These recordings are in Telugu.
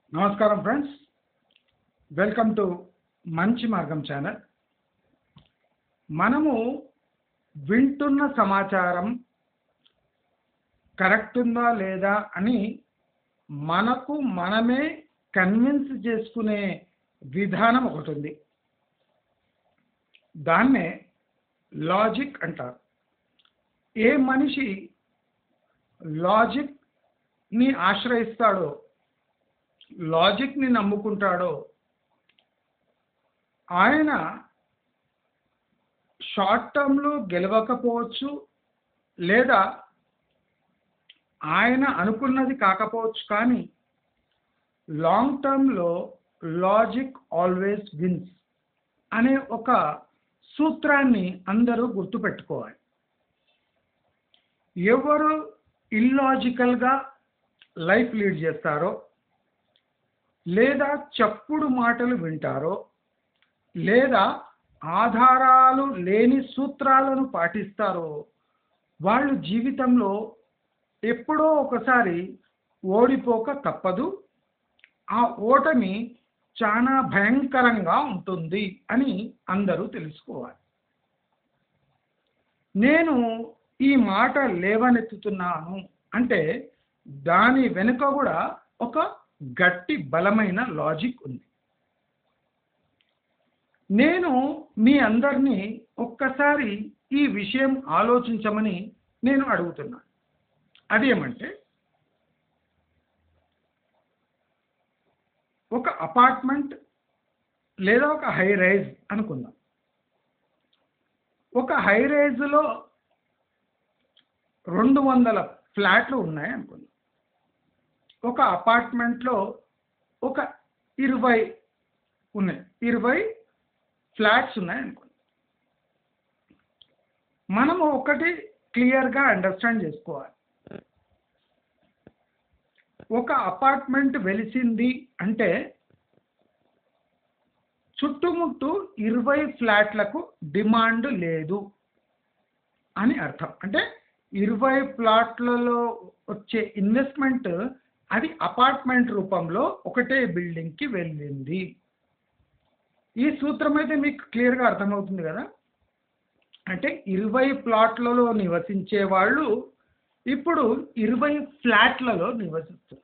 నమస్కారం ఫ్రెండ్స్ వెల్కమ్ టు మంచి మార్గం ఛానల్ మనము వింటున్న సమాచారం కరెక్ట్ ఉందా లేదా అని మనకు మనమే కన్విన్స్ చేసుకునే విధానం ఒకటి ఉంది దాన్నే లాజిక్ అంటారు ఏ మనిషి లాజిక్ని ఆశ్రయిస్తాడో లాజిక్ని నమ్ముకుంటాడో ఆయన షార్ట్ టర్మ్లో గెలవకపోవచ్చు లేదా ఆయన అనుకున్నది కాకపోవచ్చు కానీ లాంగ్ టర్మ్లో లాజిక్ ఆల్వేస్ విన్స్ అనే ఒక సూత్రాన్ని అందరూ గుర్తుపెట్టుకోవాలి ఎవరు ఇల్లాజికల్గా లైఫ్ లీడ్ చేస్తారో లేదా చప్పుడు మాటలు వింటారో లేదా ఆధారాలు లేని సూత్రాలను పాటిస్తారో వాళ్ళు జీవితంలో ఎప్పుడో ఒకసారి ఓడిపోక తప్పదు ఆ ఓటమి చాలా భయంకరంగా ఉంటుంది అని అందరూ తెలుసుకోవాలి నేను ఈ మాట లేవనెత్తుతున్నాను అంటే దాని వెనుక కూడా ఒక గట్టి బలమైన లాజిక్ ఉంది నేను మీ అందరినీ ఒక్కసారి ఈ విషయం ఆలోచించమని నేను అడుగుతున్నాను అదేమంటే ఒక అపార్ట్మెంట్ లేదా ఒక హై రైజ్ అనుకుందాం ఒక హై రైజ్లో రెండు వందల ఫ్లాట్లు ఉన్నాయి అనుకుందాం ఒక అపార్ట్మెంట్లో ఒక ఇరవై ఉన్నాయి ఇరవై ఫ్లాట్స్ ఉన్నాయి అనుకోండి మనము ఒకటి క్లియర్గా అండర్స్టాండ్ చేసుకోవాలి ఒక అపార్ట్మెంట్ వెలిసింది అంటే చుట్టుముట్టు ఇరవై ఫ్లాట్లకు డిమాండ్ లేదు అని అర్థం అంటే ఇరవై ప్లాట్లలో వచ్చే ఇన్వెస్ట్మెంట్ అది అపార్ట్మెంట్ రూపంలో ఒకటే బిల్డింగ్కి వెళ్ళింది ఈ సూత్రం అయితే మీకు క్లియర్గా అర్థమవుతుంది కదా అంటే ఇరవై ప్లాట్లలో నివసించే వాళ్ళు ఇప్పుడు ఇరవై ఫ్లాట్లలో నివసిస్తున్నారు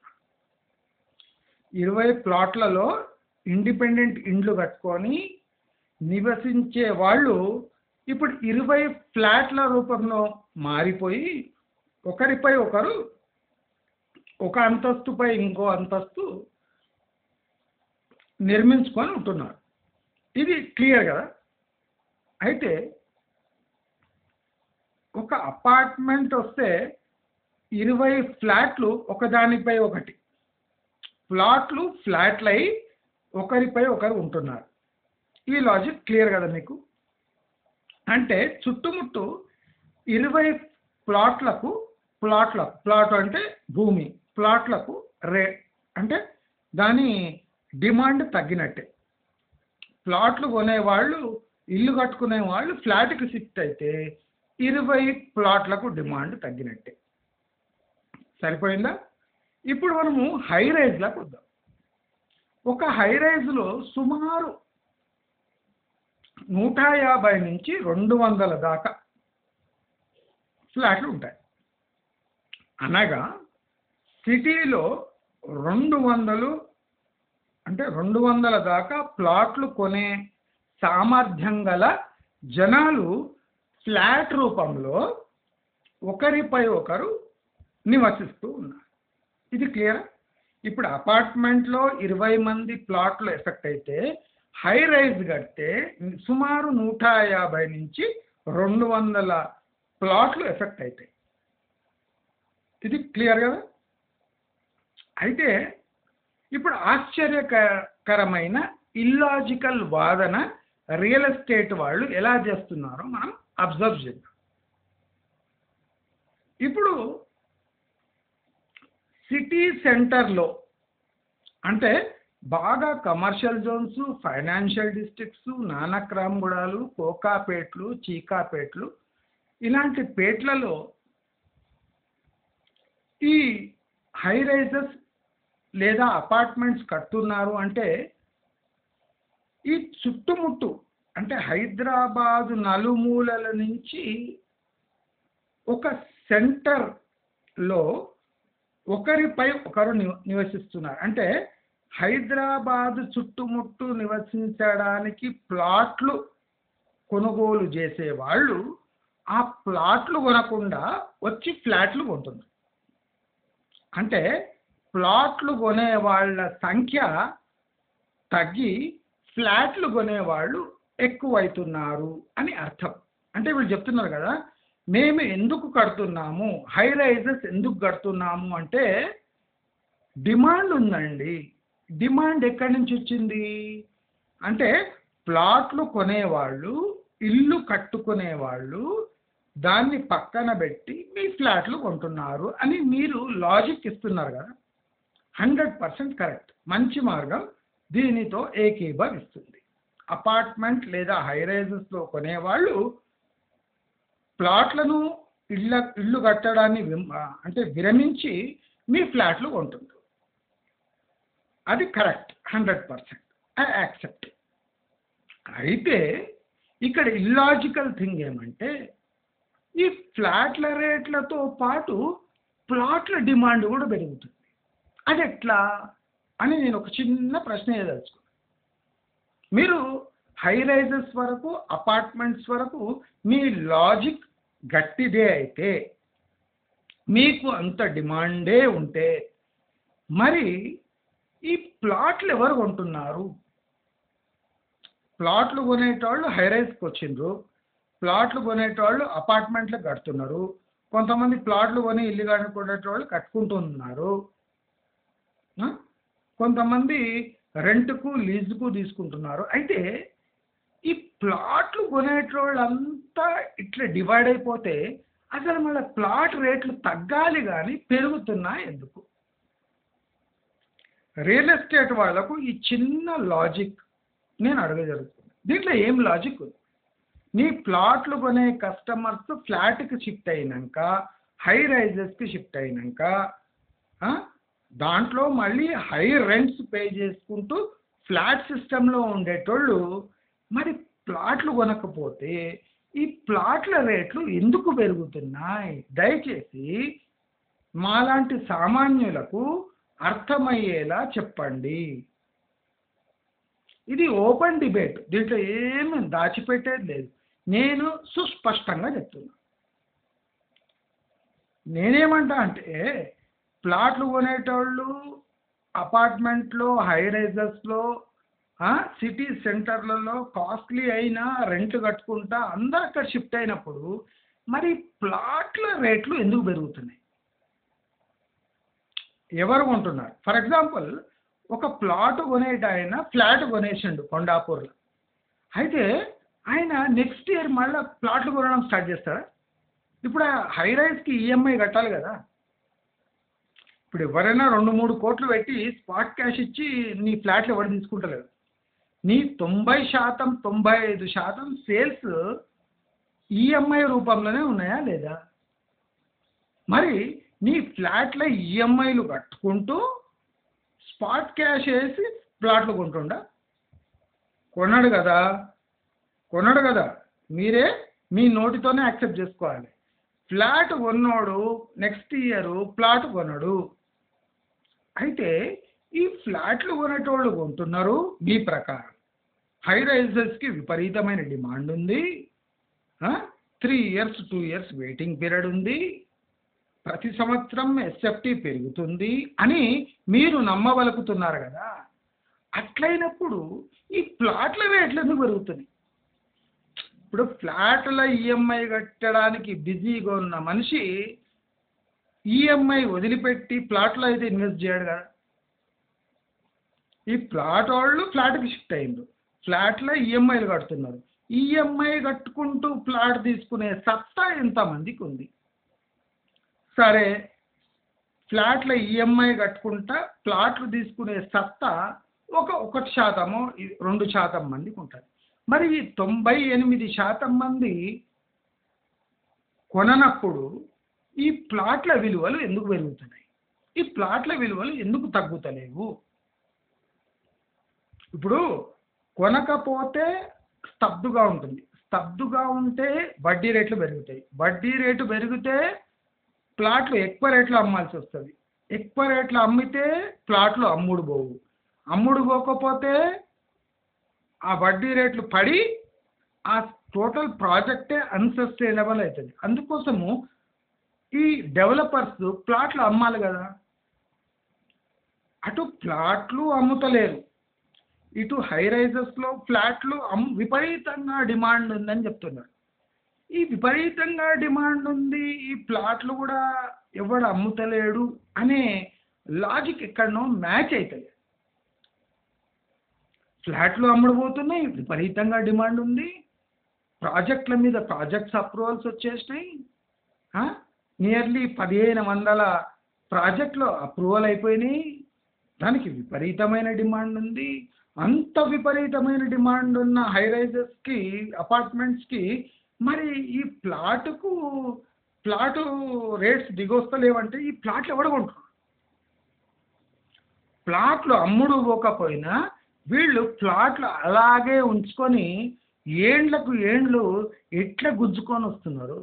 ఇరవై ప్లాట్లలో ఇండిపెండెంట్ ఇండ్లు కట్టుకొని నివసించే వాళ్ళు ఇప్పుడు ఇరవై ఫ్లాట్ల రూపంలో మారిపోయి ఒకరిపై ఒకరు ఒక అంతస్తుపై ఇంకో అంతస్తు నిర్మించుకొని ఉంటున్నారు ఇది క్లియర్ కదా అయితే ఒక అపార్ట్మెంట్ వస్తే ఇరవై ఫ్లాట్లు ఒకదానిపై ఒకటి ప్లాట్లు ఫ్లాట్లు అయి ఒకరిపై ఒకరు ఉంటున్నారు ఈ లాజిక్ క్లియర్ కదా మీకు అంటే చుట్టుముట్టు ఇరవై ప్లాట్లకు ప్లాట్లకు ప్లాట్ అంటే భూమి ప్లాట్లకు రే అంటే దాని డిమాండ్ తగ్గినట్టే ప్లాట్లు కొనేవాళ్ళు ఇల్లు కట్టుకునే వాళ్ళు ఫ్లాట్కి షిఫ్ట్ అయితే ఇరవై ప్లాట్లకు డిమాండ్ తగ్గినట్టే సరిపోయిందా ఇప్పుడు మనము హై రైజ్లకు వద్దాం ఒక హై రైజ్లో సుమారు నూట యాభై నుంచి రెండు వందల దాకా ఫ్లాట్లు ఉంటాయి అనగా సిటీలో రెండు వందలు అంటే రెండు వందల దాకా ప్లాట్లు కొనే సామర్థ్యం గల జనాలు ఫ్లాట్ రూపంలో ఒకరిపై ఒకరు నివసిస్తూ ఉన్నారు ఇది క్లియర్ ఇప్పుడు అపార్ట్మెంట్లో ఇరవై మంది ప్లాట్లు ఎఫెక్ట్ అయితే హై రైజ్ కడితే సుమారు నూట యాభై నుంచి రెండు వందల ప్లాట్లు ఎఫెక్ట్ అవుతాయి ఇది క్లియర్ కదా అయితే ఇప్పుడు ఆశ్చర్యకరమైన ఇల్లాజికల్ వాదన రియల్ ఎస్టేట్ వాళ్ళు ఎలా చేస్తున్నారో మనం అబ్జర్వ్ చేద్దాం ఇప్పుడు సిటీ సెంటర్లో అంటే బాగా కమర్షియల్ జోన్స్ ఫైనాన్షియల్ డిస్ట్రిక్ట్స్ నానక్రామ్గూడాలు కోకాపేట్లు చీకాపేట్లు ఇలాంటి పేట్లలో ఈ హై రైజెస్ లేదా అపార్ట్మెంట్స్ కడుతున్నారు అంటే ఈ చుట్టుముట్టు అంటే హైదరాబాదు నలుమూలల నుంచి ఒక సెంటర్లో ఒకరిపై ఒకరు నివ- నివసిస్తున్నారు అంటే హైదరాబాదు చుట్టుముట్టు నివసించడానికి ప్లాట్లు కొనుగోలు చేసే వాళ్ళు ఆ ప్లాట్లు కొనకుండా వచ్చి ఫ్లాట్లు కొంటున్నారు అంటే ప్లాట్లు కొనే వాళ్ళ సంఖ్య తగ్గి ఫ్లాట్లు కొనేవాళ్ళు ఎక్కువైతున్నారు అని అర్థం అంటే వీళ్ళు చెప్తున్నారు కదా మేము ఎందుకు కడుతున్నాము హై రైజెస్ ఎందుకు కడుతున్నాము అంటే డిమాండ్ ఉందండి డిమాండ్ ఎక్కడి నుంచి వచ్చింది అంటే ప్లాట్లు కొనేవాళ్ళు ఇల్లు కట్టుకునేవాళ్ళు దాన్ని పక్కన పెట్టి మీ ఫ్లాట్లు కొంటున్నారు అని మీరు లాజిక్ ఇస్తున్నారు కదా హండ్రెడ్ పర్సెంట్ కరెక్ట్ మంచి మార్గం దీనితో ఏకీభవిస్తుంది అపార్ట్మెంట్ లేదా హై రైజెస్లో కొనేవాళ్ళు ప్లాట్లను ఇళ్ళ ఇల్లు కట్టడాన్ని విమ్- అంటే విరమించి మీ ఫ్లాట్లు కొంటున్నారు అది correct hundred percent I accept అయితే ఇక్కడ ఇల్లాజికల్ థింగ్ ఏమంటే ఈ ఫ్లాట్ల రేట్లతో పాటు ప్లాట్ల డిమాండ్ కూడా పెరుగుతుంది అది ఎట్లా అని నేను ఒక చిన్న ప్రశ్న వేయదలుచుకున్నాను మీరు హై రైజెస్ వరకు అపార్ట్మెంట్స్ వరకు మీ లాజిక్ గట్టిదే అయితే మీకు అంత డిమాండే ఉంటే మరి ఈ ప్లాట్లు ఎవరు కొంటున్నారు ప్లాట్లు కొనేటోళ్ళు హై రైజ్కి వచ్చిండ్రు ప్లాట్లు కొనేటోళ్ళు అపార్ట్మెంట్లు కడుతున్నారు కొంతమంది ప్లాట్లు కొని ఇల్లు కట్టుకునేటోళ్ళు కట్టుకుంటున్నారు ఆ? కొంతమంది రెంట్కు లీజుకు తీసుకుంటున్నారు అయితే ఈ ప్లాట్లు కొనేటోళ్ళంతా ఇట్లా డివైడ్ అయిపోతే అసలు మళ్ళీ ప్లాట్ రేట్లు తగ్గాలి కానీ పెరుగుతున్నాయి ఎందుకు రియల్ ఎస్టేట్ వాళ్ళకు ఈ చిన్న లాజిక్ నేను అడగజరుగుతుంది దీంట్లో ఏం లాజిక్ ఉంది నీ ప్లాట్లు కొనే కస్టమర్స్ ఫ్లాట్కి షిఫ్ట్ అయినాక హై రైజెస్కి షిఫ్ట్ అయినాక ఆ, దాంట్లో మళ్ళీ హై రెంట్స్ పే చేసుకుంటూ ఫ్లాట్ సిస్టంలో ఉండేటోళ్ళు మరి ప్లాట్లు కొనకపోతే ఈ ప్లాట్ల రేట్లు ఎందుకు పెరుగుతున్నాయి దయచేసి మాలాంటి సామాన్యులకు అర్థమయ్యేలా చెప్పండి ఇది ఓపెన్ డిబేట్ దీంట్లో ఏమి దాచిపెట్టేది లేదు నేను సుస్పష్టంగా చెప్తున్నా నేనేమంటా అంటే ప్లాట్లు కొనేటోళ్ళు అపార్ట్మెంట్లో హై రైజెస్లో సిటీ సెంటర్లలో కాస్ట్లీ అయినా రెంట్ కట్టుకుంటా అందరు అక్కడ షిఫ్ట్ అయినప్పుడు మరి ప్లాట్ల రేట్లు ఎందుకు పెరుగుతున్నాయి ఎవరు కొంటున్నారు ఫర్ ఎగ్జాంపుల్ ఒక ప్లాట్ కొనేట ఆయన ఫ్లాట్ కొనేసిండు కొండాపూర్లో అయితే ఆయన నెక్స్ట్ ఇయర్ మళ్ళీ ప్లాట్లు కొనడం స్టార్ట్ చేస్తాడా ఇప్పుడు ఆ హై రైజ్కి ఈఎంఐ కట్టాలి కదా ఇప్పుడు ఎవరైనా రెండు మూడు కోట్లు పెట్టి స్పాట్ క్యాష్ ఇచ్చి నీ ఫ్లాట్లు ఎవరు తీసుకుంటలేదు నీ తొంభై శాతం తొంభై ఐదు శాతం సేల్స్ ఈఎంఐ రూపంలోనే ఉన్నాయా లేదా మరి నీ ఫ్లాట్ల ఈఎంఐలు కట్టుకుంటూ స్పాట్ క్యాష్ వేసి ప్లాట్లు కొంటుండా కొన్నాడు కదా కొన్నాడు కదా మీరే మీ నోటితోనే యాక్సెప్ట్ చేసుకోవాలి ఫ్లాట్ కొన్నోడు నెక్స్ట్ ఇయర్ ప్లాట్ కొనడు అయితే ఈ ఫ్లాట్లు కొనేటోళ్ళు కొంటున్నారు మీ ప్రకారం హై రైజెస్కి విపరీతమైన డిమాండ్ ఉంది three years two years waiting period ఉంది ప్రతి సంవత్సరం ఎస్ఎఫ్టీ పెరుగుతుంది అని మీరు నమ్మవలుకుతున్నారు కదా అట్లయినప్పుడు ఈ ప్లాట్ల రేట్లు ఎందుకు పెరుగుతున్నాయి ఇప్పుడు ఫ్లాట్ల ఈఎంఐ కట్టడానికి బిజీగా ఉన్న మనిషి ఈఎంఐ వదిలిపెట్టి ప్లాట్లో అయితే ఇన్వెస్ట్ చేయడు కదా ఈ ప్లాట్ వాళ్ళు ఫ్లాట్కి షిఫ్ట్ అయ్యిండ్రు ఫ్లాట్లో ఈఎంఐలు కడుతున్నారు ఈఎంఐ కట్టుకుంటూ ప్లాట్ తీసుకునే సత్తా ఎంతమందికి ఉంది సరే ఫ్లాట్ల ఈఎంఐ కట్టుకుంటా ప్లాట్లు తీసుకునే సత్తా ఒక ఒకటి శాతము ఈ- రెండు శాతం మందికి ఉంటుంది మరి ఈ తొంభై ఎనిమిది శాతం మంది కొననప్పుడు ఈ ప్లాట్ల విలువలు ఎందుకు పెరుగుతున్నాయి ఈ ప్లాట్ల విలువలు ఎందుకు తగ్గుతలేవు ఇప్పుడు కొనకపోతే స్తబ్దుగా ఉంటుంది స్తబ్దుగా ఉంటే వడ్డీ రేట్లు పెరుగుతాయి వడ్డీ రేటు పెరిగితే ప్లాట్లు ఎక్కువ రేట్లు అమ్మాల్సి వస్తుంది ఎక్కువ రేట్లు అమ్మితే ప్లాట్లు అమ్ముడు పోవు అమ్ముడు పోకపోతే ఆ వడ్డీ రేట్లు పడి ఆ టోటల్ ప్రాజెక్టే అన్సస్టైనబుల్ అవుతుంది అందుకోసము ఈ డెవలపర్స్ ప్లాట్లు అమ్మాలి కదా అటు ప్లాట్లు అమ్ముతలేరు ఇటు హై రైజెస్లో ఫ్లాట్లు అమ్ విపరీతంగా డిమాండ్ ఉందని చెప్తున్నారు ఈ విపరీతంగా డిమాండ్ ఉంది ఈ ప్లాట్లు కూడా ఎవడు అమ్ముతలేడు అనే లాజిక్ ఎక్కడనో మ్యాచ్ అవుతుంది ఫ్లాట్లు అమ్ముడుపోతున్నాయి విపరీతంగా డిమాండ్ ఉంది ప్రాజెక్టుల మీద ప్రాజెక్ట్స్ అప్రూవల్స్ వచ్చేసినాయి నియర్లీ పదిహేను వందల ప్రాజెక్టులు అప్రూవల్ అయిపోయినాయి దానికి విపరీతమైన డిమాండ్ ఉంది అంత విపరీతమైన డిమాండ్ ఉన్న హై రైజెస్కి అపార్ట్మెంట్స్కి మరి ఈ ప్లాటుకు ప్లాటు రేట్స్ దిగొస్తలేవంటే ఈ ప్లాట్లు ఎవడు కొంటారు ప్లాట్లు అమ్ముడు పోకపోయినా వీళ్ళు ప్లాట్లు అలాగే ఉంచుకొని ఏండ్లకు ఏండ్లు ఎట్లా గుంజుకొని వస్తున్నారు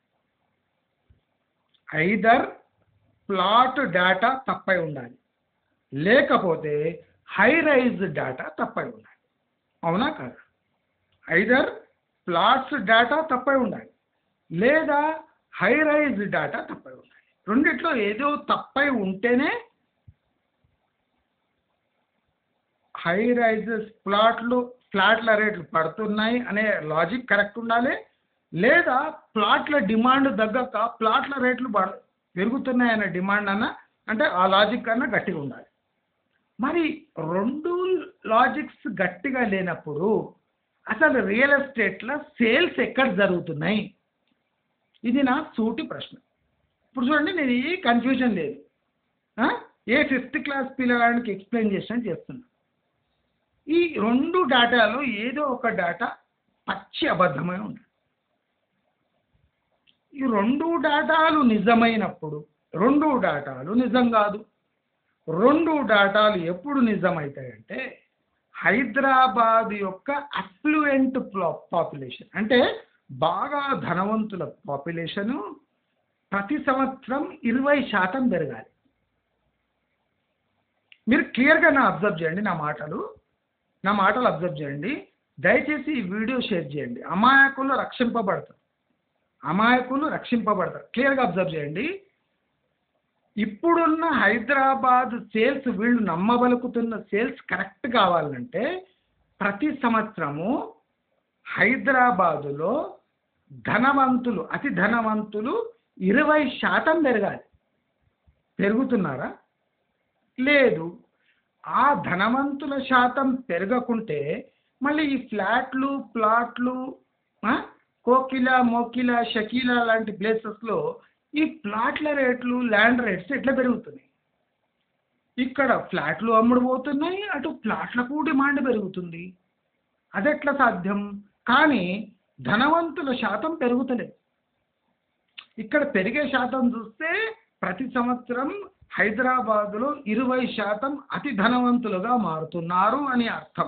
ఐదర్ ప్లాట్ డేటా తప్పై ఉండాలి లేకపోతే హై రైజ్ డేటా తప్పై ఉండాలి అవునా కాదా ఐదర్ ప్లాట్స్ డేటా తప్పై ఉండాలి లేదా హై రైజ్ డేటా తప్పై ఉండాలి రెండిట్లో ఏదో తప్పై ఉంటేనే హై రైజెస్ ప్లాట్లు ఫ్లాట్ల రేట్లు పడుతున్నాయి అనే లాజిక్ కరెక్ట్ ఉండాలి లేదా ప్లాట్ల డిమాండ్ తగ్గక ప్లాట్ల రేట్లు పడ పెరుగుతున్నాయి అనే డిమాండ్ అన్న అంటే ఆ లాజిక్ అన్న గట్టిగా ఉండాలి మరి రెండు లాజిక్స్ గట్టిగా లేనప్పుడు అసలు రియల్ ఎస్టేట్లో సేల్స్ ఎక్కడ జరుగుతున్నాయి ఇది నా సూటి ప్రశ్న ఇప్పుడు చూడండి నేను ఏ కన్ఫ్యూజన్ లేదు ఆ? ఏ ఫిఫ్త్ క్లాస్ పిల్లగాడికి ఎక్స్ప్లెయిన్ చేసిన చేస్తున్నా ఈ రెండు డేటాలో ఏదో ఒక డేటా పచ్చి అబద్ధమై ఉంది ఈ రెండు డేటాలు నిజమైనప్పుడు రెండు డేటాలు నిజం కాదు రెండు డేటాలు ఎప్పుడు నిజమవుతాయంటే హైదరాబాద్ యొక్క అఫ్లుయెంట్ పాపులేషన్ అంటే బాగా ధనవంతుల పాపులేషను ప్రతి సంవత్సరం ఇరవై శాతం పెరగాలి మీరు క్లియర్గా నా అబ్జర్వ్ చేయండి నా మాటలు నా మాటలు అబ్జర్వ్ చేయండి దయచేసి ఈ వీడియో షేర్ చేయండి అమాయకులు రక్షింపబడతారు అమాయకులు రక్షింపబడతారు క్లియర్గా అబ్జర్వ్ చేయండి ఇప్పుడున్న హైదరాబాద్ సేల్స్ వీళ్ళు నమ్మబలుకుతున్న సేల్స్ కరెక్ట్ కావాలంటే ప్రతి సంవత్సరము హైదరాబాదులో ధనవంతులు అతి ధనవంతులు ఇరవై శాతం పెరగాలి పెరుగుతున్నారా లేదు ఆ ధనవంతుల శాతం పెరగకుంటే మళ్ళీ ఈ ఫ్లాట్లు ప్లాట్లు ఆ, కోకిల మోకిల షకీల లాంటి ప్లేసెస్లో ఈ ప్లాట్ల రేట్లు ల్యాండ్ రేట్స్ ఎట్లా పెరుగుతున్నాయి ఇక్కడ ఫ్లాట్లు అమ్ముడు పోతున్నాయి అటు ప్లాట్లకు డిమాండ్ పెరుగుతుంది అదెట్లా సాధ్యం కానీ ధనవంతుల శాతం పెరుగుతలేదు ఇక్కడ పెరిగే శాతం చూస్తే ప్రతి సంవత్సరం హైదరాబాదులో ఇరవై శాతం అతి ధనవంతులుగా మారుతున్నారు అని అర్థం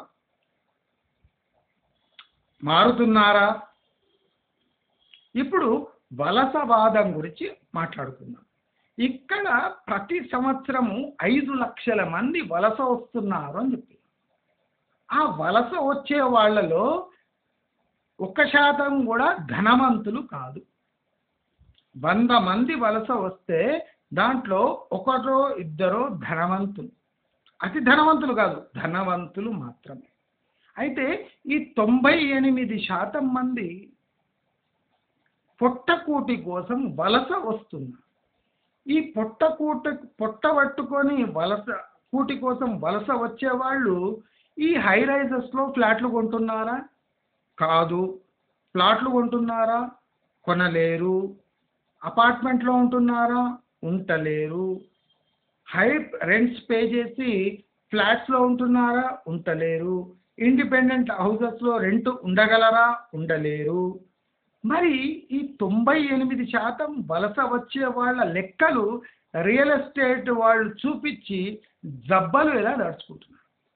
మారుతున్నారా ఇప్పుడు వలసవాదం గురించి మాట్లాడుకుందాం ఇక్కడ ప్రతి సంవత్సరము ఐదు లక్షల మంది వలస వస్తున్నారు అని చెప్పి ఆ వలస వచ్చే వాళ్ళలో ఒక శాతం కూడా ధనవంతులు కాదు వంద మంది వలస వస్తే దాంట్లో ఒకటో ఇద్దరో ధనవంతులు అతి ధనవంతులు కాదు ధనవంతులు మాత్రమే అయితే ఈ తొంభై ఎనిమిది శాతం మంది పొట్టకూటి కోసం వలస వస్తున్నారు ఈ పొట్టకూట పొట్ట పట్టుకొని వలస కూటి కోసం వలస వచ్చేవాళ్ళు ఈ హై రైజెస్లో ఫ్లాట్లు కొంటున్నారా కాదు ప్లాట్లు కొంటున్నారా కొనలేరు అపార్ట్మెంట్లో ఉంటున్నారా ఉండలేరు హై రెంట్స్ పే చేసి ఫ్లాట్స్లో ఉంటున్నారా ఉండలేరు ఇండిపెండెంట్ హౌసెస్లో రెంట్ ఉండగలరా ఉండలేరు మరి ఈ తొంభై ఎనిమిది శాతం వలస వచ్చే వాళ్ళ లెక్కలు రియల్ ఎస్టేట్ వాళ్ళు చూపించి జబ్బలు ఎలా నడుచుకుంటున్నారు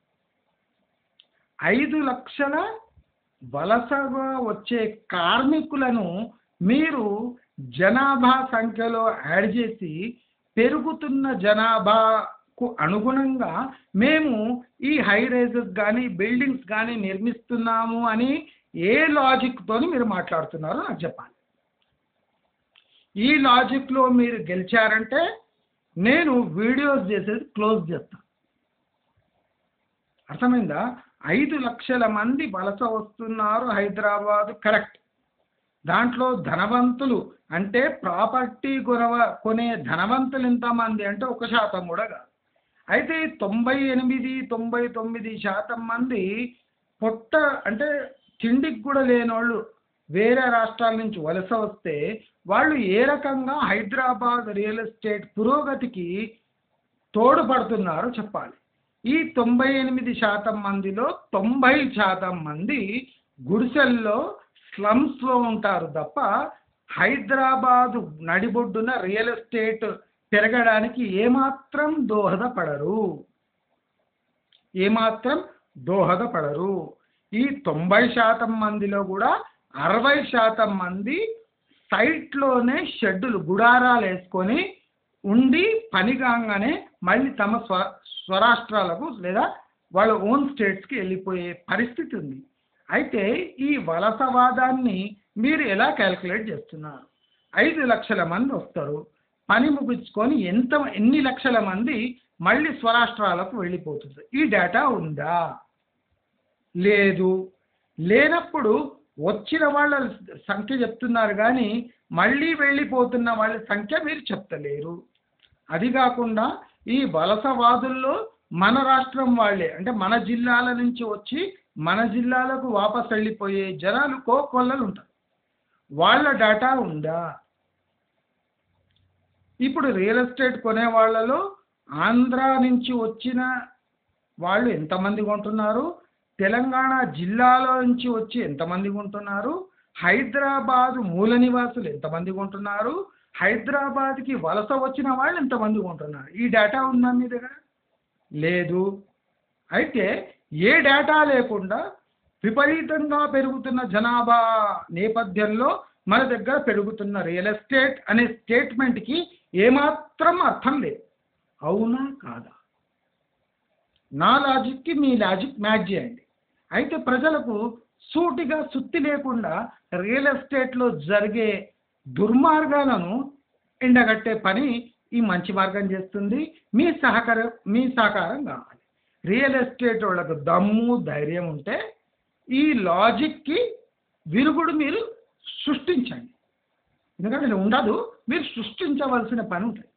ఐదు లక్షల వలసగా వచ్చే కార్మికులను మీరు జనాభా సంఖ్యలో యాడ్ చేసి పెరుగుతున్న జనాభాకు అనుగుణంగా మేము ఈ హై రైజెస్ కానీ బిల్డింగ్స్ కానీ నిర్మిస్తున్నాము అని ఏ లాజిక్తోని మీరు మాట్లాడుతున్నారో నాకు చెప్పాలి ఈ లాజిక్లో మీరు గెలిచారంటే నేను వీడియోస్ చేసేది క్లోజ్ చేస్తాను అర్థమైందా ఐదు లక్షల మంది వలస వస్తున్నారు హైదరాబాద్ కరెక్ట్ దాంట్లో ధనవంతులు అంటే ప్రాపర్టీ కొనవ కొనే ధనవంతులు ఎంతమంది అంటే ఒక శాతం కూడా కాదు అయితే తొంభై ఎనిమిది తొంభై తొమ్మిది శాతం మంది పొట్ట అంటే తిండికి కూడా లేనోళ్ళు వేరే రాష్ట్రాల నుంచి వలస వస్తే వాళ్ళు ఏ రకంగా హైదరాబాద్ రియల్ ఎస్టేట్ పురోగతికి తోడ్పడుతున్నారో చెప్పాలి ఈ తొంభై ఎనిమిది శాతం మందిలో తొంభై శాతం మంది గుడిసెల్లో స్లమ్స్లో ఉంటారు తప్ప హైదరాబాదు నడిబొడ్డున రియల్ ఎస్టేట్ పెరగడానికి ఏమాత్రం దోహదపడరు ఏమాత్రం దోహదపడరు ఈ తొంభై శాతం మందిలో కూడా అరవై శాతం మంది సైట్లోనే షెడ్డులు గుడారాలు వేసుకొని ఉండి పని కాగానే మళ్ళీ తమ స్వ స్వరాష్ట్రాలకు లేదా వాళ్ళ ఓన్ స్టేట్స్కి వెళ్ళిపోయే పరిస్థితి ఉంది అయితే ఈ వలసవాదాన్ని మీరు ఎలా క్యాలిక్యులేట్ చేస్తున్నారు ఐదు లక్షల మంది వస్తారు పని ముగించుకొని ఎంత ఎన్ని లక్షల మంది మళ్ళీ స్వరాష్ట్రాలకు వెళ్ళిపోతుంది ఈ డేటా ఉందా లేదు లేనప్పుడు వచ్చిన వాళ్ళ సంఖ్య చెప్తున్నారు కానీ మళ్ళీ వెళ్ళిపోతున్న వాళ్ళ సంఖ్య మీరు చెప్తలేరు అది కాకుండా ఈ వలసవాదుల్లో మన రాష్ట్రం వాళ్ళే అంటే మన జిల్లాల నుంచి వచ్చి మన జిల్లాలకు వాపస్ వెళ్ళిపోయే జనాలు కోకొల్లలు ఉంటారు వాళ్ళ డేటా ఉందా ఇప్పుడు రియల్ ఎస్టేట్ కొనే వాళ్ళలో ఆంధ్ర నుంచి వచ్చిన వాళ్ళు ఎంతమంది కొంటున్నారు తెలంగాణ జిల్లాలో నుంచి వచ్చి ఎంతమంది కొంటున్నారు హైదరాబాదు మూల నివాసులు ఎంతమంది కొంటున్నారు హైదరాబాద్కి వలస వచ్చిన వాళ్ళు ఎంతమంది కొంటున్నారు ఈ డేటా ఉందా మీ దగ్గర లేదు అయితే ఏ డేటా లేకుండా విపరీతంగా పెరుగుతున్న జనాభా నేపథ్యంలో మన దగ్గర పెరుగుతున్న రియల్ ఎస్టేట్ అనే స్టేట్మెంట్కి ఏమాత్రం అర్థం లేదు అవునా కాదా నా లాజిక్కి మీ లాజిక్ మ్యాచ్ చేయండి అయితే ప్రజలకు సూటిగా సుత్తి లేకుండా రియల్ ఎస్టేట్లో జరిగే దుర్మార్గాలను ఎండగట్టే పని ఈ మంచి మార్గం చేస్తుంది మీ సహకారం మీ సహకారం కావాలి రియల్ ఎస్టేట్ వాళ్ళకు దమ్ము ధైర్యం ఉంటే ఈ లాజిక్కి విరుగుడు మీరు సృష్టించండి ఎందుకంటే ఇది ఉండదు మీరు సృష్టించవలసిన పని ఉంటుంది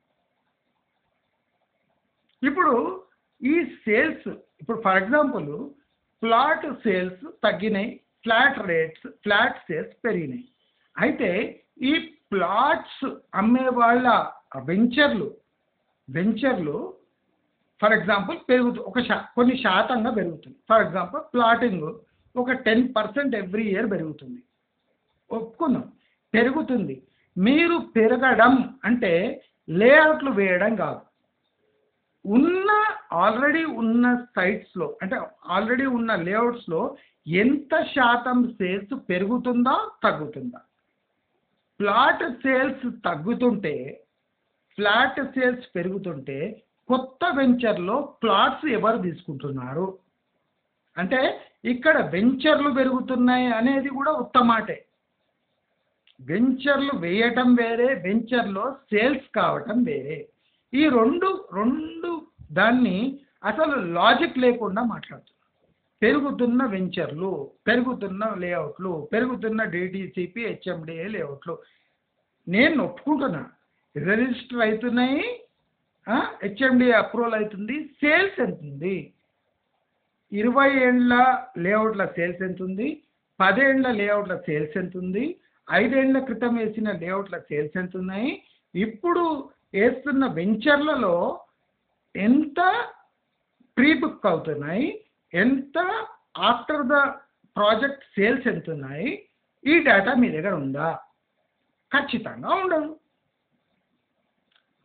ఇప్పుడు ఈ సేల్స్ ఇప్పుడు ఫర్ ఎగ్జాంపుల్ ఫ్లాట్ సేల్స్ తగ్గినాయి ఫ్లాట్ రేట్స్ ఫ్లాట్ సేల్స్ పెరిగినాయి అయితే ఈ ప్లాట్స్ అమ్మే వాళ్ళ వెంచర్లు వెంచర్లు ఫర్ ఎగ్జాంపుల్ పెరుగుతు ఒక శా కొన్ని శాతంగా పెరుగుతుంది ఫర్ ఎగ్జాంపుల్ ప్లాటింగ్ ఒక టెన్ పర్సెంట్ ఎవ్రీ ఇయర్ పెరుగుతుంది ఒప్పుకుందాం పెరుగుతుంది మీరు పెరగడం అంటే లేఅవుట్లు వేయడం కాదు ఉన్న ఆల్రెడీ ఉన్న సైట్స్లో అంటే ఆల్రెడీ ఉన్న లేఅవుట్స్లో ఎంత శాతం సేల్స్ పెరుగుతుందా తగ్గుతుందా ప్లాట్ సేల్స్ తగ్గుతుంటే ఫ్లాట్ సేల్స్ పెరుగుతుంటే కొత్త వెంచర్లో ప్లాట్స్ ఎవరు తీసుకుంటున్నారు అంటే ఇక్కడ వెంచర్లు పెరుగుతున్నాయి అనేది కూడా ఉత్తమాటే వెంచర్లు వేయటం వేరే వెంచర్లో సేల్స్ కావటం వేరే ఈ రెండు రెండు దాన్ని అసలు లాజిక్ లేకుండా మాట్లాడుతున్నారు పెరుగుతున్న వెంచర్లు పెరుగుతున్న లేఅవుట్లు పెరుగుతున్న డిటిసిపి హెచ్ఎండిఏ లేఅవుట్లు నేను ఒప్పుకుంటున్నా రిజిస్టర్ అవుతున్నాయి హెచ్ఎండిఏ అప్రూవల్ అవుతుంది సేల్స్ ఎంత ఉంది ఇరవై ఏండ్ల లేఅవుట్ల సేల్స్ ఎంత ఉంది పదేండ్ల లేఅవుట్ల సేల్స్ ఎంత ఉంది ఐదేళ్ల క్రితం వేసిన లేఅవుట్ల సేల్స్ ఎంత ఉన్నాయి ఇప్పుడు వేస్తున్న వెంచర్లలో ఎంత ప్రీ బుక్ అవుతున్నాయి ఎంత ఆఫ్టర్ ద ప్రాజెక్ట్ సేల్స్ ఎంత ఉన్నాయి ఈ డేటా మీ దగ్గర ఉందా ఖచ్చితంగా ఉండదు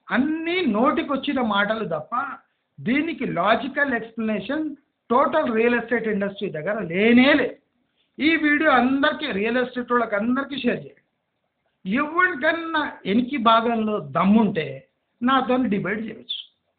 అన్నీ నోటికొచ్చిన మాటలు తప్ప దీనికి logical explanation total real estate industry దగ్గర లేనే లేదు ఈ వీడియో అందరికీ రియల్ ఎస్టేట్ వాళ్ళకి అందరికీ షేర్ చేయండి ఎవరికన్నా ఎనికి భాగంలో దమ్ముంటే నాతో డిబేట్ చేయవచ్చు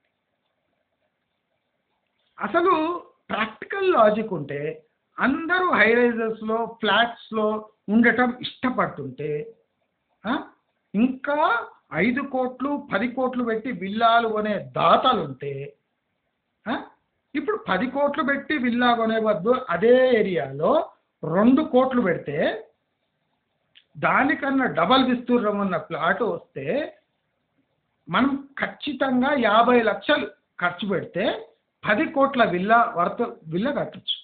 అసలు ప్రాక్టికల్ లాజిక్ ఉంటే అందరూ హై రైజెస్లో ఫ్లాట్స్లో ఉండటం ఇష్టపడుతుంటే ఆ, ఇంకా ఐదు కోట్లు పది కోట్లు పెట్టి విల్లాలు కొనే దాతలు ఉంటే ఆ, ఇప్పుడు పది కోట్లు పెట్టి విల్లా కొనే వద్దు అదే ఏరియాలో రెండు కోట్లు పెడితే దానికన్నా డబల్ విస్తీర్ణం ఉన్న ప్లాట్ వస్తే మనం ఖచ్చితంగా యాభై లక్షలు ఖర్చు పెడితే పది కోట్ల విల్లా వర్త విల్లా కట్టచ్చు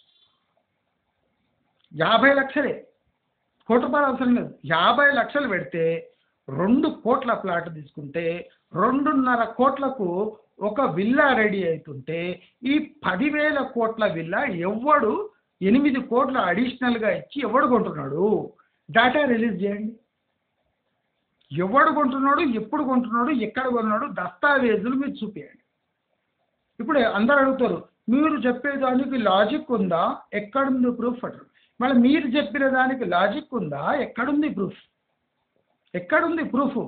యాభై లక్షలే కోటి రూపాయలు అవసరం లేదు యాభై లక్షలు పెడితే రెండు కోట్ల ప్లాట్ తీసుకుంటే రెండున్నర కోట్లకు ఒక విల్లా రెడీ అవుతుంటే ఈ పదివేల కోట్ల విల్లా ఎవడు ఎనిమిది కోట్ల అడిషనల్గా ఇచ్చి ఎవడు కొంటున్నాడు డేటా రిలీజ్ చేయండి ఎవడు కొంటున్నాడు ఎప్పుడు కొంటున్నాడు ఎక్కడ కొన్నాడు దస్తావేజులు మీరు చూపించండి ఇప్పుడు అందరు అడుగుతారు మీరు చెప్పేదానికి లాజిక్ ఉందా ఎక్కడుంది ప్రూఫ్ అంటారు మళ్ళీ మీరు చెప్పిన దానికి లాజిక్ ఉందా ఎక్కడుంది ప్రూఫ్ ఎక్కడుంది ప్రూఫ్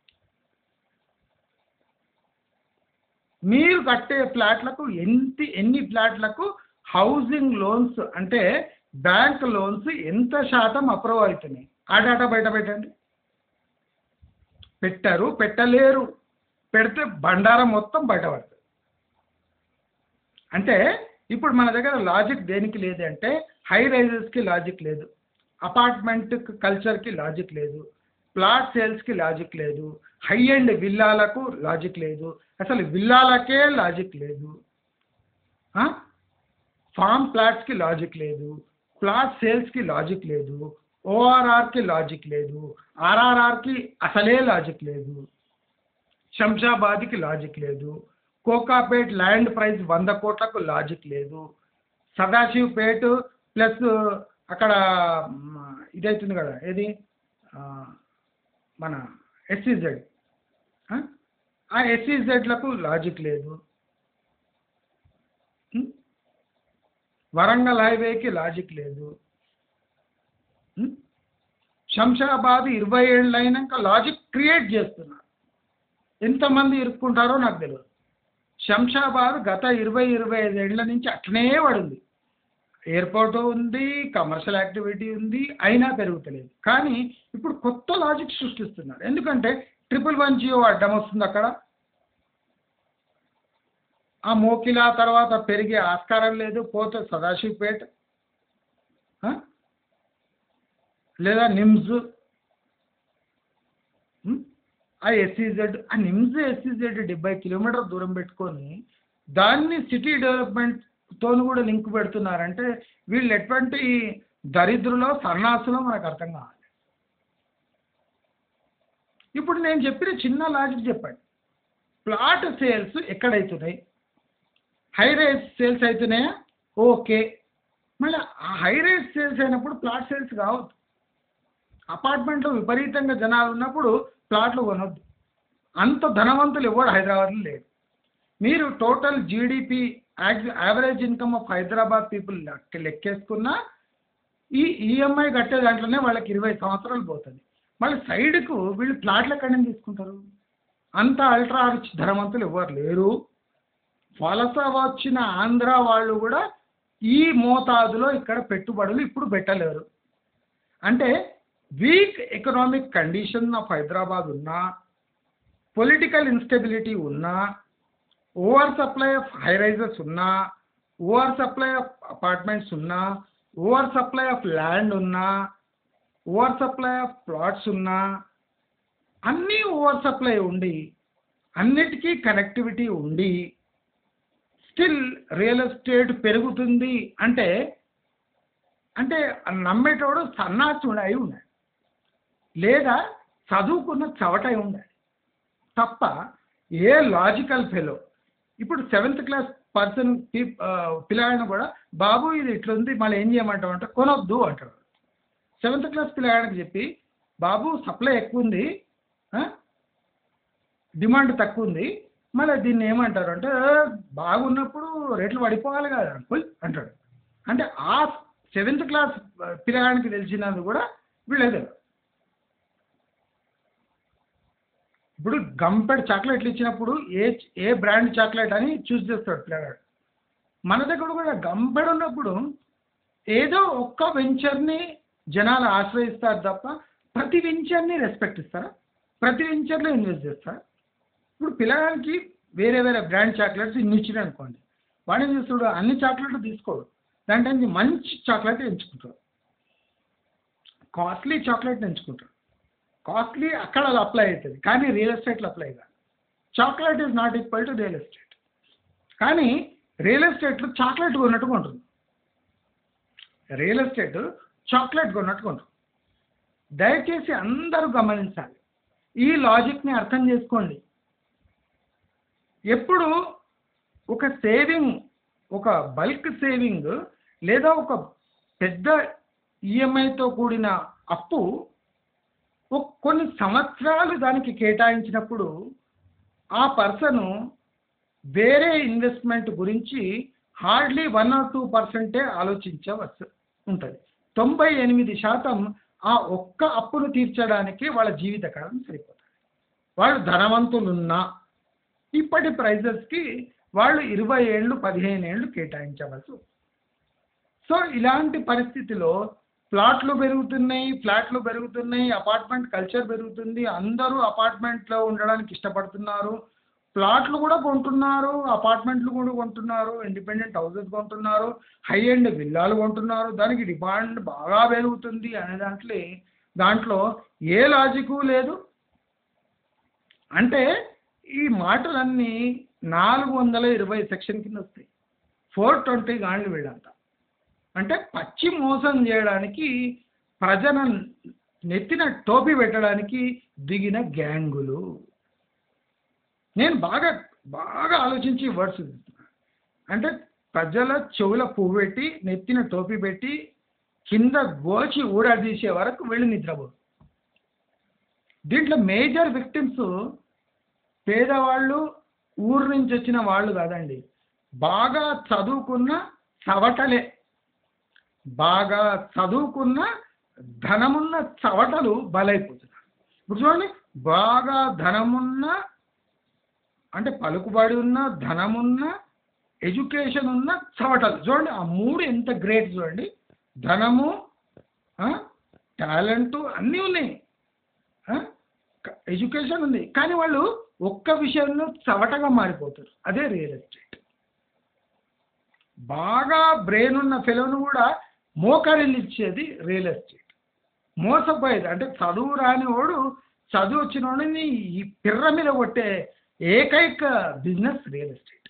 మీరు కట్టే ఫ్లాట్లకు ఎన్ని ఎన్ని ఫ్లాట్లకు హౌసింగ్ లోన్స్ అంటే బ్యాంక్ లోన్స్ ఎంత శాతం అప్రూవ్ అవుతున్నాయి ఆ డేటా బయట పెట్టండి పెట్టారు పెట్టలేరు పెడితే బండారం మొత్తం బయటపడుతుంది అంటే ఇప్పుడు మన దగ్గర లాజిక్ దేనికి లేదు అంటే హై రైజెస్కి లాజిక్ లేదు అపార్ట్మెంట్ కల్చర్కి లాజిక్ లేదు ప్లాట్ సేల్స్కి లాజిక్ లేదు హై ఎండ్ విల్లాలకు లాజిక్ లేదు అసలు విల్లాలకే లాజిక్ లేదు ఆ? ఫామ్ ప్లాట్స్కి లాజిక్ లేదు ప్లాట్ సేల్స్కి లాజిక్ లేదు ఓఆర్ఆర్కి లాజిక్ లేదు ఆర్ఆర్ఆర్కి అసలే లాజిక్ లేదు శంషాబాద్కి లాజిక్ లేదు కోకాపేట్ ల్యాండ్ ప్రైస్ వంద కోట్లకు లాజిక్ లేదు సదాశివ్పేట్ ప్లస్ అక్కడ మ్, ఇదవుతుంది కదా ఏది ఆ, మన ఎస్సీజెడ్ ఆ ఎస్సీజెడ్లకు లాజిక్ లేదు ఉం? వరంగల్ హైవేకి లాజిక్ లేదు ఉం? శంషాబాద్ ఇరవై ఏళ్ళు అయినాక లాజిక్ క్రియేట్ చేస్తున్నారు ఎంతమంది ఇరుక్కుంటారో నాకు తెలియదు శంషాబాద్ గత ఇరవై ఇరవై ఐదు ఏళ్ల నుంచి అట్లనే పడింది ఎయిర్పోర్ట్ ఉంది కమర్షియల్ యాక్టివిటీ ఉంది అయినా పెరుగుతలేదు కానీ ఇప్పుడు కొత్త లాజిక్ సృష్టిస్తున్నారు ఎందుకంటే ట్రిపుల్ వన్ జియో అడ్డం వస్తుంది అక్కడ ఆ మోకిలా తర్వాత పెరిగే ఆస్కారం లేదు పోతే సదాశివపేట్ ఆ? లేదా నిమ్స్ ఉం? ఆ ఎస్సీజెడ్ ఆ నిమ్స్ ఎస్సీజెడ్ డెబ్బై కిలోమీటర్ దూరం పెట్టుకొని దాన్ని సిటీ డెవలప్మెంట్తో కూడా లింక్ పెడుతున్నారంటే వీళ్ళు ఎటువంటి దరిద్రులో సన్నాసులో మనకు అర్థం కావాలి ఇప్పుడు నేను చెప్పిన చిన్న లాజిక్ చెప్పండి ప్లాట్ సేల్స్ ఎక్కడవుతున్నాయి హై రైస్ సేల్స్ అవుతున్నాయా ఓకే మళ్ళీ ఆ హై రైస్ సేల్స్ అయినప్పుడు ప్లాట్ సేల్స్ కావద్దు అపార్ట్మెంట్లో విపరీతంగా జనాలు ఉన్నప్పుడు ప్లాట్లు కొనొద్దు అంత ధనవంతులు ఎవరు హైదరాబాద్లో లేరు మీరు total GDP average income of Hyderabad people లెక్కేసుకున్నా ఈ ఈఎంఐ కట్టే దాంట్లోనే వాళ్ళకి ఇరవై సంవత్సరాలు పోతుంది మళ్ళీ సైడ్కు వీళ్ళు ప్లాట్లు ఎక్కడి నుంచి తీసుకుంటారు అంత అల్ట్రా రిచ్ ధనవంతులు ఎవరు లేరు వలస వచ్చిన ఆంధ్ర వాళ్ళు కూడా ఈ మోతాదులో ఇక్కడ పెట్టుబడులు ఇప్పుడు పెట్టలేరు అంటే weak economic condition of Hyderabad ఉన్నా పొలిటికల్ ఇన్స్టెబిలిటీ ఉన్నా over supply of high rises ఉన్నా ఓవర్ సప్లై ఆఫ్ అపార్ట్మెంట్స్ ఉన్నా ఓవర్ సప్లై ఆఫ్ ల్యాండ్ ఉన్నా ఓవర్ సప్లై ఆఫ్ ప్లాట్స్ ఉన్నా అన్నీ ఓవర్ సప్లై ఉండి అన్నిటికీ కనెక్టివిటీ ఉండి స్టిల్ రియల్ ఎస్టేట్ పెరుగుతుంది అంటే అంటే నమ్మేటోడు సన్నాసుడు అయి ఉన్నాడు లేదా చదువుకున్న చవటై ఉండాలి తప్ప ఏ లాజికల్ ఫెలో ఇప్పుడు సెవెంత్ క్లాస్ పర్సన్ పిల్లగాడిని కూడా బాబు ఇది ఇట్లుంది మళ్ళీ ఏం చేయమంటావు అంటే కొనొద్దు అంటాడు సెవెంత్ క్లాస్ పిల్లగాడికి చెప్పి బాబు సప్లై ఎక్కువ ఉంది ఆ? డిమాండ్ తక్కువ ఉంది మళ్ళీ దీన్ని ఏమంటారు అంటే బాగున్నప్పుడు రేట్లు పడిపోవాలి కదా అంకుల్ అంటాడు అంటే ఆ సెవెంత్ క్లాస్ పిల్లగానికి తెలిసినది కూడా వీళ్ళదే ఇప్పుడు గంపెడ్ చాక్లెట్లు ఇచ్చినప్పుడు ఏ ఏ బ్రాండ్ చాక్లెట్ అని చూస్ చేస్తాడు పిల్లగాడు మన దగ్గర కూడా గంపెడు ఉన్నప్పుడు ఏదో ఒక్క వెంచర్ని జనాలు ఆశ్రయిస్తారు తప్ప ప్రతి వెంచర్ని రెస్పెక్ట్ ఇస్తారా ప్రతి వెంచర్లో ఇన్వెస్ట్ చేస్తారా ఇప్పుడు పిల్లగానికి వేరే వేరే బ్రాండ్ చాక్లెట్స్ ఇన్ని ఇచ్చినాయి అనుకోండి వాడు ఏం చేస్తాడు అన్ని చాక్లెట్లు తీసుకోడు దాంట్లో మంచి చాక్లెట్ ఎంచుకుంటాడు కాస్ట్లీ చాక్లెట్ ఎంచుకుంటాడు కాస్ట్లీ అక్కడ అది అప్లై అవుతుంది కానీ రియల్ ఎస్టేట్లో అప్లై కాదు chocolate is not equal to real estate కానీ రియల్ ఎస్టేట్లో చాక్లెట్ కొన్నట్టుగా ఉంటుంది రియల్ ఎస్టేట్ చాక్లెట్ కొన్నట్టుగా ఉంటుంది దయచేసి అందరూ గమనించాలి ఈ లాజిక్ని అర్థం చేసుకోండి ఎప్పుడు ఒక సేవింగ్ ఒక బల్క్ సేవింగ్ లేదా ఒక పెద్ద ఈఎంఐతో కూడిన అప్పు ఒక కొన్ని సంవత్సరాలు దానికి కేటాయించినప్పుడు ఆ పర్సను వేరే ఇన్వెస్ట్మెంట్ గురించి హార్డ్లీ వన్ ఆర్ టూ పర్సెంటే ఆలోచించవచ్చు ఉంటుంది తొంభై ఎనిమిది శాతం ఆ ఒక్క అప్పును తీర్చడానికి వాళ్ళ జీవితకాలం సరిపోతుంది వాళ్ళు ధనవంతులున్నా ఇప్పటి ప్రైజెస్కి వాళ్ళు ఇరవై ఏళ్ళు పదిహేను ఏళ్ళు కేటాయించవలసి వస్తుంది. సో ఇలాంటి పరిస్థితిలో ప్లాట్లు పెరుగుతున్నాయి ఫ్లాట్లు పెరుగుతున్నాయి అపార్ట్మెంట్ కల్చర్ పెరుగుతుంది అందరూ అపార్ట్మెంట్లో ఉండడానికి ఇష్టపడుతున్నారు ప్లాట్లు కూడా కొంటున్నారు అపార్ట్మెంట్లు కూడా కొంటున్నారు ఇండిపెండెంట్ హౌసెస్ కొంటున్నారు హై ఎండ్ విల్లాలు కొంటున్నారు దానికి డిమాండ్ బాగా పెరుగుతుంది అనే దాంట్లో దాంట్లో ఏ లాజిక్ లేదు అంటే ఈ మాటలన్నీ నాలుగు వందల ఇరవై సెక్షన్ కింద వస్తాయి ఫోర్ ట్వంటీ గాండ్లు వీళ్ళంతా అంటే పచ్చి మోసం చేయడానికి ప్రజలను నెత్తిన టోపీ పెట్టడానికి దిగిన గ్యాంగులు నేను బాగా బాగా ఆలోచించి వర్డ్స్ చెప్తున్నా అంటే ప్రజల చెవుల పువ్వు పెట్టి నెత్తిన టోపీ పెట్టి కింద గోచి ఊడదీసే వరకు వెళ్ళి నిద్రపోరు దీంట్లో మేజర్ విక్టిమ్స్ పేదవాళ్ళు ఊరు నుంచి వచ్చిన వాళ్ళు కాదండి బాగా చదువుకున్న చవటలే బాగా చదువుకున్న ధనమున్న చవటలు బలైపోతున్నారు ఇప్పుడు చూడండి బాగా ధనమున్న అంటే పలుకుబడి ఉన్న ధనమున్న ఎడ్యుకేషన్ ఉన్న చవటలు చూడండి ఆ మూడు ఎంత గ్రేట్ చూడండి ధనము టాలెంట్ అన్నీ ఉన్నాయి ఎడ్యుకేషన్ ఉంది కానీ వాళ్ళు ఒక్క విషయంలో చవటగా మారిపోతారు అదే రియల్ ఎస్టేట్ బాగా బ్రెయిన్ ఉన్న ఫెలోను కూడా మోకరిల్లు ఇచ్చేది రియల్ ఎస్టేట్ మోసపోయేది అంటే చదువు రాని వాడు చదువు వచ్చిన వాడిని ఈ పిర్ర మీద కొట్టే ఏకైక బిజినెస్ రియల్ ఎస్టేట్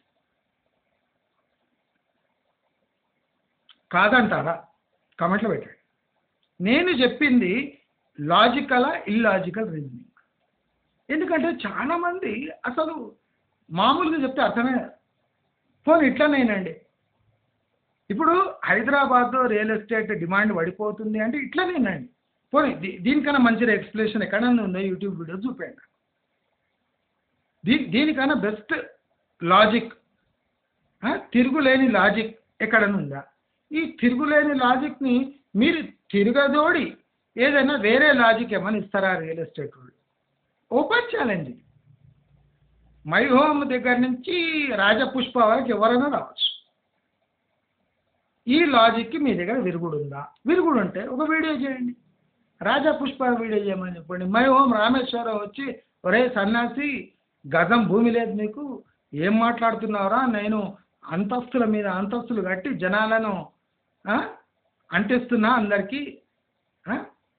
కాదంటారా కమెంట్లో పెట్టండి నేను చెప్పింది లాజికలా ఇల్లాజికల్ రీజనింగ్ ఎందుకంటే చాలామంది అసలు మామూలుగా చెప్తే అర్థమే కాదు. పోనీ ఇట్లనేనండి ఇప్పుడు హైదరాబాద్లో రియల్ ఎస్టేట్ డిమాండ్ పడిపోతుంది అంటే ఇట్లనేనండి పోనీ దీ- దీనికన్నా మంచి ఎక్స్ప్లెనేషన్ ఎక్కడన్నా ఉందో యూట్యూబ్ వీడియో చూపండి దీ దీనికన్నా బెస్ట్ లాజిక్ తిరుగులేని లాజిక్ ఎక్కడన్నా ఉందా ఈ తిరుగులేని లాజిక్ని మీరు తిరగదోడి ఏదైనా వేరే లాజిక్ ఏమైనా ఇస్తారా రియల్ ఎస్టేట్ వాళ్ళు ఓపెన్ ఛాలెంజ్ ఇది మై హోమ్ దగ్గర నుంచి రాజపుష్ప వరకు ఎవరైనా రావచ్చు ఈ లాజిక్కి మీ దగ్గర విరుగుడు ఉందా విరుగుడు ఉంటే ఒక వీడియో చేయండి రాజా పుష్ప వీడియో చేయమని చెప్పండి మై హోమ్ రామేశ్వరం వచ్చి ఒరే సన్నాసి గజం భూమి లేదు నీకు ఏం మాట్లాడుతున్నావురా నేను అంతస్తుల మీద అంతస్తులు కట్టి జనాలను ఆ, అంటిస్తున్నా అందరికీ ఆ?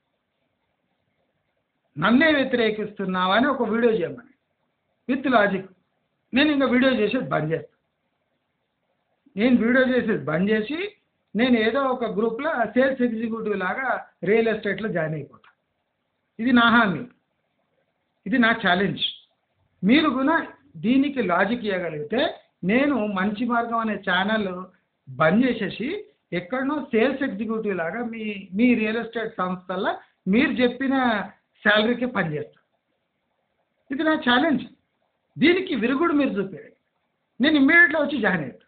నన్నే వ్యతిరేకిస్తున్నావా అని ఒక వీడియో చేయమని విత్ లాజిక్ నేను ఇంకా వీడియో చేసేది బంద్ చేస్తాను నేను వీడియో చేసేది బంద్ చేసి నేను ఏదో ఒక గ్రూప్లో సేల్స్ ఎగ్జిక్యూటివ్ లాగా రియల్ ఎస్టేట్లో జాయిన్ అయిపోతాను ఇది నా హామీ ఇది నా ఛాలెంజ్ మీరు కూడా దీనికి లాజిక్ ఇవ్వగలిగితే నేను మంచి మార్గం అనే ఛానల్ బంద్ చేసేసి ఎక్కడనో సేల్స్ ఎగ్జిక్యూటివ్ లాగా మీ మీ రియల్ ఎస్టేట్ సంస్థల్లో మీరు చెప్పిన శాలరీకి పనిచేస్తాను ఇది నా ఛాలెంజ్ దీనికి విరుగుడు మీరు చూపించండి నేను ఇమ్మీడియట్గా వచ్చి జాయిన్ అవుతాను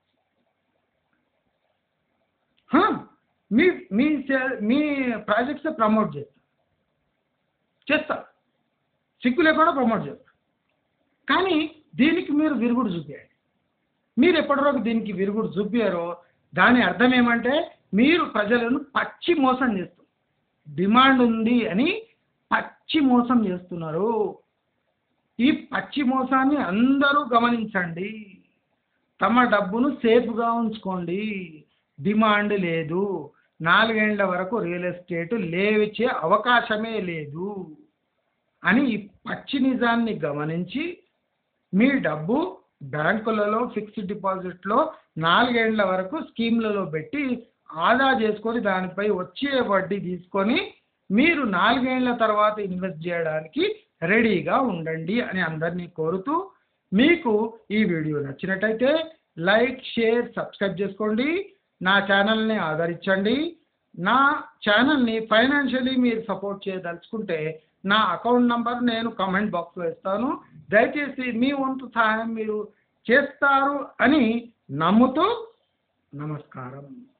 హా, మీ మీ సే- మీ ప్రాజెక్ట్స్ ప్రమోట్ చేస్తా చేస్తా సిగ్గు లేకుండా ప్రమోట్ చేస్తా కానీ దీనికి మీరు విరుగుడు చూపించండి మీరు ఎప్పటివరకు దీనికి విరుగుడు చూపారో దాని అర్థం ఏమంటే మీరు ప్రజలను పచ్చి మోసం చేస్తున్నారు డిమాండ్ ఉంది అని పచ్చి మోసం చేస్తున్నారు ఈ పచ్చి మోసాన్ని అందరూ గమనించండి తమ డబ్బును సేఫ్గా ఉంచుకోండి డిమాండ్ లేదు నాలుగేండ్ల వరకు రియల్ ఎస్టేట్ లేవచ్చే అవకాశమే లేదు అని ఈ పచ్చి నిజాన్ని గమనించి మీ డబ్బు బ్యాంకులలో ఫిక్స్డ్ డిపాజిట్లో నాలుగేండ్ల వరకు స్కీమ్లలో పెట్టి ఆదా చేసుకొని దానిపై వచ్చే వడ్డీ తీసుకొని మీరు నాలుగేండ్ల తర్వాత ఇన్వెస్ట్ చేయడానికి రెడీగా ఉండండి అని అందరినీ కోరుతూ మీకు ఈ వీడియో నచ్చినట్టయితే లైక్ షేర్ సబ్స్క్రైబ్ చేసుకోండి నా ఛానల్ని ఆదరించండి నా ఛానల్ని ఫైనాన్షియలీ మీరు సపోర్ట్ చేయదలుచుకుంటే నా అకౌంట్ నంబర్ నేను కామెంట్ బాక్స్లో ఇస్తాను దయచేసి మీ వంతు సహాయం మీరు చేస్తారు అని నమ్ముతూ నమస్కారం